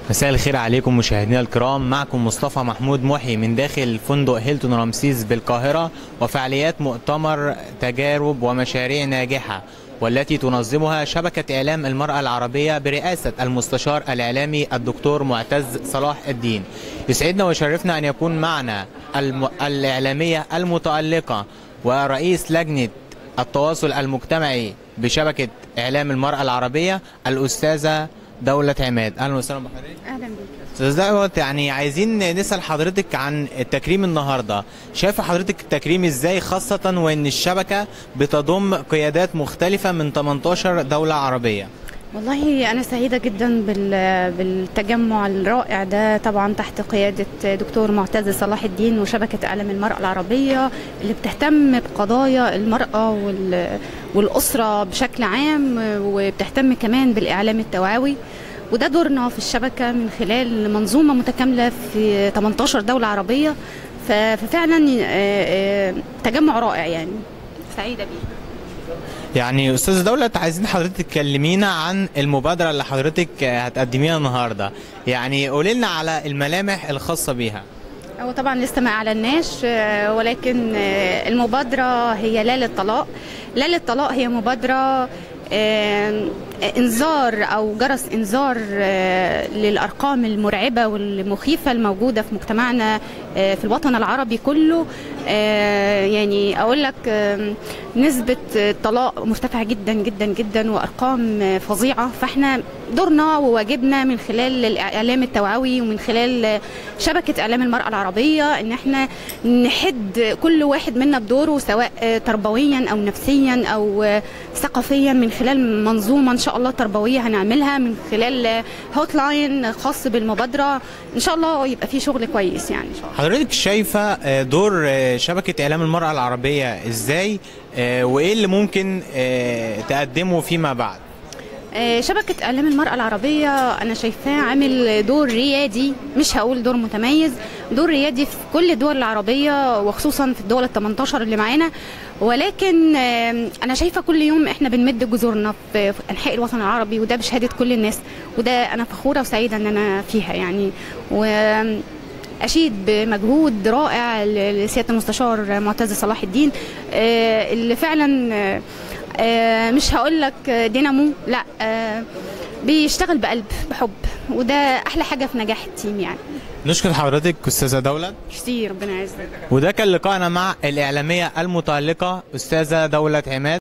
مساء الخير عليكم مشاهدينا الكرام معكم مصطفى محمود محي من داخل فندق هيلتون رمسيس بالقاهرة وفعاليات مؤتمر تجارب ومشاريع ناجحة والتي تنظمها شبكة إعلام المرأة العربية برئاسة المستشار الإعلامي الدكتور معتز صلاح الدين يسعدنا ويشرفنا أن يكون معنا الم... الإعلامية المتألقة ورئيس لجنة التواصل المجتمعي بشبكة إعلام المرأة العربية الأستاذة دولة عماد أهلا وسهلا بحضرتك اهلا بيك استاذ دوت يعني عايزين نسال حضرتك عن التكريم النهارده شايفه حضرتك التكريم ازاي خاصه وان الشبكه بتضم قيادات مختلفه من 18 دوله عربيه والله انا سعيده جدا بال- بالتجمع الرائع ده طبعا تحت قياده دكتور معتز صلاح الدين وشبكه اعلام المراه العربيه اللي بتهتم بقضايا المراه وال- والاسره بشكل عام وبتهتم كمان بالاعلام التوعوي وده دورنا في الشبكه من خلال منظومه متكامله في 18 دوله عربيه ف- ففعلا آه، آه، تجمع رائع يعني سعيده بيه يعني استاذ دولت عايزين حضرتك تكلمينا عن المبادره اللي حضرتك هتقدميها النهارده يعني قولي لنا على الملامح الخاصه بيها هو طبعا لسه ما اعلناش آه، ولكن آه، المبادره هي لا للطلاق لا للطلاق هي مبادره آه، انذار او جرس انذار آه، للارقام المرعبه والمخيفه الموجوده في مجتمعنا آه، في الوطن العربي كله آه، يعني اقول لك آه، نسبه الطلاق مرتفعه جدا جدا جدا وارقام آه، فظيعه فاحنا دورنا وواجبنا من خلال الاعلام التوعوي ومن خلال شبكه اعلام المراه العربيه ان احنا نحد كل واحد منا بدوره سواء آه، تربويا او نفسيا او آه، ثقافيا من خلال منظومه ان شاء الله تربويه هنعملها من خلال هوت لاين خاص بالمبادره ان شاء الله يبقى في شغل كويس يعني ان شاء الله حضرتك شايفه آه، دور آه، شبكه اعلام المراه العربيه ازاي آه، وايه اللي ممكن آه، تقدمه فيما بعد آه، شبكة إعلام المرأة العربية أنا شايفاه عامل دور ريادي مش هقول دور متميز دور ريادي في كل الدول العربية وخصوصا في الدول ال 18 اللي معانا ولكن آه، أنا شايفة كل يوم إحنا بنمد جذورنا في في أنحاء الوطن العربي وده بشهادة كل الناس وده أنا فخورة وسعيدة إن أنا فيها يعني و أشيد بمجهود رائع لسيادة المستشار معتز صلاح الدين آه، اللي فعلا آه، آه، مش هقول لك دينامو لا آه، بيشتغل بقلب بحب وده احلى حاجه في نجاح التيم يعني نشكر حضرتك استاذه دولت كتير ربنا يعزك وده كان لقائنا مع الإعلامية المتألقة أستاذة دولة عماد